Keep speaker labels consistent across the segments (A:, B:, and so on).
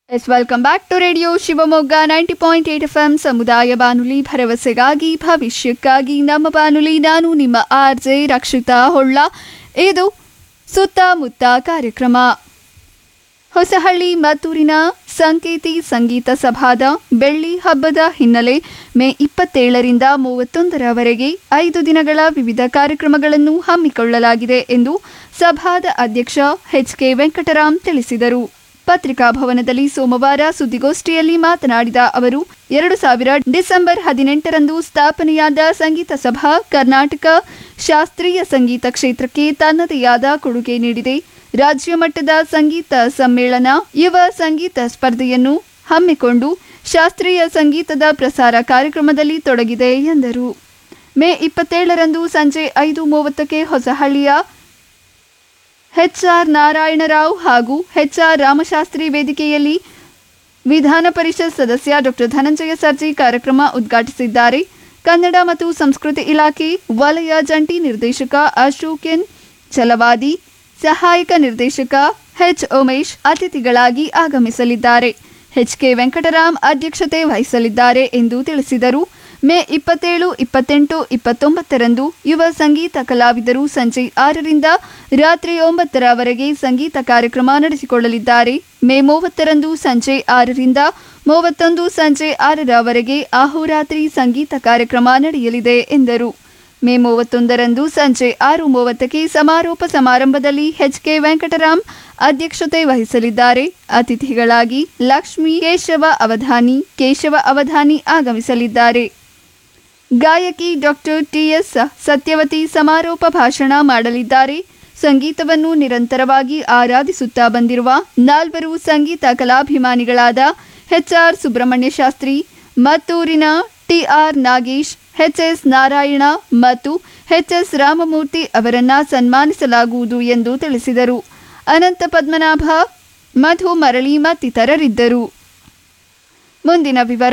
A: S welcome back to radio Shivamogga ninety point eight F M ಸಮುದಾಯ ಬಾನುಲಿ ಭರವಸೆಗಾಗಿ ಭವಿಷ್ಯಕ್ಕಾಗಿ ನಮ್ಮ ಬಾನುಲಿ ನಾನು ನಿಮ್ಮ ಆರ್ ಜೆ ರಕ್ಷಿತಾ ಹೊಳ್ಳ ಇದು ಸುತ್ತಮುತ್ತ ಕಾರ್ಯಕ್ರಮ ಹೊಸಹಳ್ಳಿ ಮತ್ತೂರಿನ ಸಂಕೇತಿ ಸಂಗೀತ ಸಭಾದ ಬೆಳ್ಳಿ ಹಬ್ಬದ ಹಿನ್ನೆಲೆ ಮೇ ಇಪ್ಪತ್ತೇಳರಿಂದ ಮೂವತ್ತೊಂದರವರೆಗೆ ಐದು ದಿನಗಳ ವಿವಿಧ ಕಾರ್ಯಕ್ರಮಗಳನ್ನು ಹಮ್ಮಿಕೊಳ್ಳಲಾಗಿದೆ ಎಂದು ಸಭಾದ ಅಧ್ಯಕ್ಷ ಎಚ್ ಕೆ ವೆಂಕಟರಾಮ್ ತಿಳಿಸಿದರು ಪತ್ರಿಕಾ ಭವನದಲ್ಲಿ ಸೋಮವಾರ ಸುದ್ದಿಗೋಷ್ಠಿಯಲ್ಲಿ ಮಾತನಾಡಿದ ಅವರು ಎರಡು ಸಾವಿರ ಡಿಸೆಂಬರ್ ಹದಿನೆಂಟರಂದು ಸ್ಥಾಪನೆಯಾದ ಸಂಗೀತ ಸಭಾ ಕರ್ನಾಟಕ ಶಾಸ್ತ್ರೀಯ ಸಂಗೀತ ಕ್ಷೇತ್ರಕ್ಕೆ ತನ್ನದೇ ಆದ ಕೊಡುಗೆ ನೀಡಿದೆ ರಾಜ್ಯ ಮಟ್ಟದ ಸಂಗೀತ ಸಮ್ಮೇಳನ ಯುವ ಸಂಗೀತ ಸ್ಪರ್ಧೆಯನ್ನು ಹಮ್ಮಿಕೊಂಡು ಶಾಸ್ತ್ರೀಯ ಸಂಗೀತದ ಪ್ರಸಾರ ಕಾರ್ಯಕ್ರಮದಲ್ಲಿ ತೊಡಗಿದೆ ಎಂದರು ಮೇ ಇಪ್ಪತ್ತೇಳರಂದು ಸಂಜೆ ಐದು ಮೂವತ್ತಕ್ಕೆ ಹೊಸಹಳ್ಳಿಯ ಎಚ್ಆರ್ ನಾರಾಯಣರಾವ್ ಹಾಗೂ ಎಚ್ಆರ್ ರಾಮಶಾಸ್ತ್ರಿ ವೇದಿಕೆಯಲ್ಲಿ ವಿಧಾನ ಪರಿಷತ್ ಸದಸ್ಯ ಡಾಕ್ಟರ್ ಧನಂಜಯ ಸರ್ಜಿ ಕಾರ್ಯಕ್ರಮ ಉದ್ಘಾಟಿಸಿದ್ದಾರೆ ಕನ್ನಡ ಮತ್ತು ಸಂಸ್ಕೃತಿ ಇಲಾಖೆ ವಲಯ ಜಂಟಿ ನಿರ್ದೇಶಕ ಅಶೋಕ್ ಎನ್ ಛಲವಾದಿ ಸಹಾಯಕ ನಿರ್ದೇಶಕ ಎಚ್ ಉಮೇಶ್ ಅತಿಥಿಗಳಾಗಿ ಆಗಮಿಸಲಿದ್ದಾರೆ ಎಚ್ ಕೆ ವೆಂಕಟರಾಮ್ ಅಧ್ಯಕ್ಷತೆ ವಹಿಸಲಿದ್ದಾರೆ ಎಂದು ತಿಳಿಸಿದರು ಮೇ ಇಪ್ಪತ್ತೇಳು ಇಪ್ಪತ್ತೆಂಟು ಇಪ್ಪತ್ತೊಂಬತ್ತರಂದು ಯುವ ಸಂಗೀತ ಕಲಾವಿದರು ಸಂಜೆ ಆರರಿಂದ ರಾತ್ರಿ ಒಂಬತ್ತರವರೆಗೆ ಸಂಗೀತ ಕಾರ್ಯಕ್ರಮ ನಡೆಸಿಕೊಳ್ಳಲಿದ್ದಾರೆ ಮೇ ಮೂವತ್ತರಂದು ಸಂಜೆ ಆರರಿಂದ ಮೂವತ್ತೊಂದು ಸಂಜೆ ಆರರವರೆಗೆ ಅಹೋರಾತ್ರಿ ಸಂಗೀತ ಕಾರ್ಯಕ್ರಮ ನಡೆಯಲಿದೆ ಎಂದರು ಮೇ ಮೂವತ್ತೊಂದರಂದು ಸಂಜೆ ಆರು ಮೂವತ್ತಕ್ಕೆ ಸಮಾರೋಪ ಸಮಾರಂಭದಲ್ಲಿ ಎಚ್ ಕೆ ವೆಂಕಟರಾಮ್ ಅಧ್ಯಕ್ಷತೆ ವಹಿಸಲಿದ್ದಾರೆ ಅತಿಥಿಗಳಾಗಿ ಲಕ್ಷ್ಮೀ ಕೇಶವ ಅವಧಾನಿ ಕೇಶವ ಅವಧಾನಿ ಆಗಮಿಸಲಿದ್ದಾರೆ ಗಾಯಕಿ ಡಾಕ್ಟರ್ ಟಿಎಸ್ ಸತ್ಯವತಿ ಸಮಾರೋಪ ಭಾಷಣ ಮಾಡಲಿದ್ದಾರೆ ಸಂಗೀತವನ್ನು ನಿರಂತರವಾಗಿ ಆರಾಧಿಸುತ್ತಾ ಬಂದಿರುವ ನಾಲ್ವರು ಸಂಗೀತ ಕಲಾಭಿಮಾನಿಗಳಾದ ಎಚ್ಆರ್ ಸುಬ್ರಹ್ಮಣ್ಯ ಶಾಸ್ತ್ರಿ ಮತ್ತೂರಿನ ಟಿಆರ್ ನಾಗೇಶ್ ಎಚ್ಎಸ್ ನಾರಾಯಣ ಮತ್ತು ಎಚ್ಎಸ್ ರಾಮಮೂರ್ತಿ ಅವರನ್ನ ಸನ್ಮಾನಿಸಲಾಗುವುದು ಎಂದು ತಿಳಿಸಿದರು ಅನಂತ ಪದ್ಮನಾಭ ಮಧು ಮರಳಿ ಮತ್ತಿತರರಿದ್ದರು ಮುಂದಿನ ವಿವರ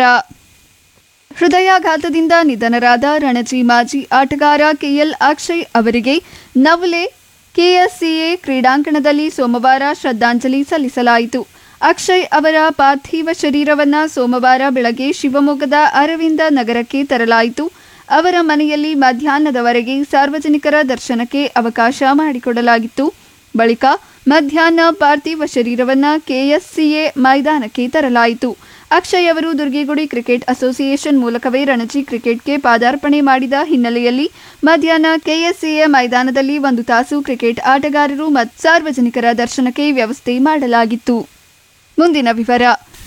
A: ಹೃದಯಾಘಾತದಿಂದ ನಿಧನರಾದ ರಣಜಿ ಮಾಜಿ ಆಟಗಾರ ಕೆಎಲ್ ಅಕ್ಷಯ್ ಅವರಿಗೆ ನವಲೆ ಕೆಎಸ್ಸಿಎ ಕ್ರೀಡಾಂಗಣದಲ್ಲಿ ಸೋಮವಾರ ಶ್ರದ್ಧಾಂಜಲಿ ಸಲ್ಲಿಸಲಾಯಿತು ಅಕ್ಷಯ್ ಅವರ ಪಾರ್ಥಿವ ಶರೀರವನ್ನ ಸೋಮವಾರ ಬೆಳಗ್ಗೆ ಶಿವಮೊಗ್ಗದ ಅರವಿಂದ ನಗರಕ್ಕೆ ತರಲಾಯಿತು ಅವರ ಮನೆಯಲ್ಲಿ ಮಧ್ಯಾಹ್ನದವರೆಗೆ ಸಾರ್ವಜನಿಕರ ದರ್ಶನಕ್ಕೆ ಅವಕಾಶ ಮಾಡಿಕೊಡಲಾಗಿತ್ತು ಬಳಿಕ ಮಧ್ಯಾಹ್ನ ಪಾರ್ಥಿವ ಶರೀರವನ್ನ ಕೆಎಸ್ಸಿಎ ಮೈದಾನಕ್ಕೆ ತರಲಾಯಿತು ಅಕ್ಷಯ್ ಅವರು ದುರ್ಗಿಗುಡಿ ಕ್ರಿಕೆಟ್ ಅಸೋಸಿಯೇಷನ್ ಮೂಲಕವೇ ರಣಜಿ ಕ್ರಿಕೆಟ್ಗೆ ಪಾದಾರ್ಪಣೆ ಮಾಡಿದ ಹಿನ್ನೆಲೆಯಲ್ಲಿ ಮಧ್ಯಾಹ್ನ ಕೆಎಸ್ಸಿಎ ಮೈದಾನದಲ್ಲಿ ಒಂದು ತಾಸು ಕ್ರಿಕೆಟ್ ಆಟಗಾರರು ಮತ್ತು ಸಾರ್ವಜನಿಕರ ದರ್ಶನಕ್ಕೆ ವ್ಯವಸ್ಥೆ ಮಾಡಲಾಗಿತ್ತು ಮುಂದಿನ ವಿವರ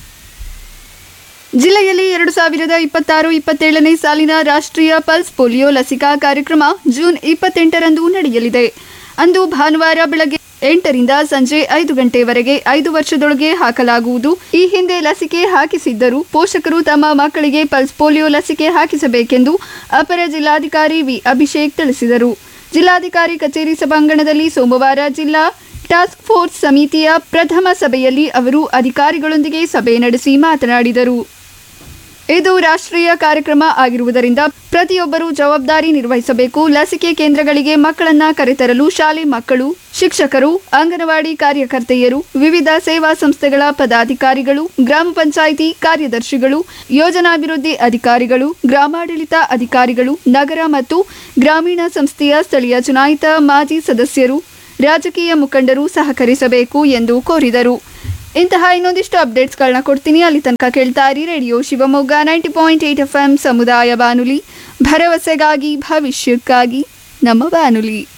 A: ಜಿಲ್ಲೆಯಲ್ಲಿ ಎರಡು ಸಾವಿರದ ಇಪ್ಪತ್ತಾರು ಇಪ್ಪತ್ತೇಳನೇ ಸಾಲಿನ ರಾಷ್ಟ್ರೀಯ ಪಲ್ಸ್ ಪೋಲಿಯೋ ಲಸಿಕಾ ಕಾರ್ಯಕ್ರಮ ಜೂನ್ ಇಪ್ಪತ್ತೆಂಟರಂದು ನಡೆಯಲಿದೆ ಅಂದು ಭಾನುವಾರ ಬೆಳಗ್ಗೆ ಎಂಟರಿಂದ ಸಂಜೆ ಐದು ಗಂಟೆವರೆಗೆ ಐದು ವರ್ಷದೊಳಗೆ ಹಾಕಲಾಗುವುದು ಈ ಹಿಂದೆ ಲಸಿಕೆ ಹಾಕಿಸಿದ್ದರೂ ಪೋಷಕರು ತಮ್ಮ ಮಕ್ಕಳಿಗೆ ಪಲ್ಸ್ ಪೋಲಿಯೋ ಲಸಿಕೆ ಹಾಕಿಸಬೇಕೆಂದು ಅಪರ ಜಿಲ್ಲಾಧಿಕಾರಿ ವಿ ಅಭಿಷೇಕ್ ತಿಳಿಸಿದರು ಜಿಲ್ಲಾಧಿಕಾರಿ ಕಚೇರಿ ಸಭಾಂಗಣದಲ್ಲಿ ಸೋಮವಾರ ಜಿಲ್ಲಾ ಟಾಸ್ಕ್ ಫೋರ್ಸ್ ಸಮಿತಿಯ ಪ್ರಥಮ ಸಭೆಯಲ್ಲಿ ಅವರು ಅಧಿಕಾರಿಗಳೊಂದಿಗೆ ಸಭೆ ನಡೆಸಿ ಮಾತನಾಡಿದರು ಇದು ರಾಷ್ಟ್ರೀಯ ಕಾರ್ಯಕ್ರಮ ಆಗಿರುವುದರಿಂದ ಪ್ರತಿಯೊಬ್ಬರೂ ಜವಾಬ್ದಾರಿ ನಿರ್ವಹಿಸಬೇಕು ಲಸಿಕೆ ಕೇಂದ್ರಗಳಿಗೆ ಮಕ್ಕಳನ್ನ ಕರೆತರಲು ಶಾಲೆ ಮಕ್ಕಳು ಶಿಕ್ಷಕರು ಅಂಗನವಾಡಿ ಕಾರ್ಯಕರ್ತೆಯರು ವಿವಿಧ ಸೇವಾ ಸಂಸ್ಥೆಗಳ ಪದಾಧಿಕಾರಿಗಳು ಗ್ರಾಮ ಪಂಚಾಯಿತಿ ಕಾರ್ಯದರ್ಶಿಗಳು ಯೋಜನಾಭಿವೃದ್ಧಿ ಅಧಿಕಾರಿಗಳು ಗ್ರಾಮಾಡಳಿತ ಅಧಿಕಾರಿಗಳು ನಗರ ಮತ್ತು ಗ್ರಾಮೀಣ ಸಂಸ್ಥೆಯ ಸ್ಥಳೀಯ ಚುನಾಯಿತ ಮಾಜಿ ಸದಸ್ಯರು ರಾಜಕೀಯ ಮುಖಂಡರು ಸಹಕರಿಸಬೇಕು ಎಂದು ಕೋರಿದರು ಇಂತಹ ಇನ್ನೊಂದಿಷ್ಟು ಅಪ್ಡೇಟ್ಸ್ಗಳನ್ನ ಕೊಡ್ತೀನಿ ಅಲ್ಲಿ ತನಕ ಕೇಳ್ತಾ ಇರಿ radio Shivamogga ninety point eight F M ಸಮುದಾಯ ಬಾನುಲಿ ಭರವಸೆಗಾಗಿ ಭವಿಷ್ಯಕ್ಕಾಗಿ ನಮ್ಮ ಬಾನುಲಿ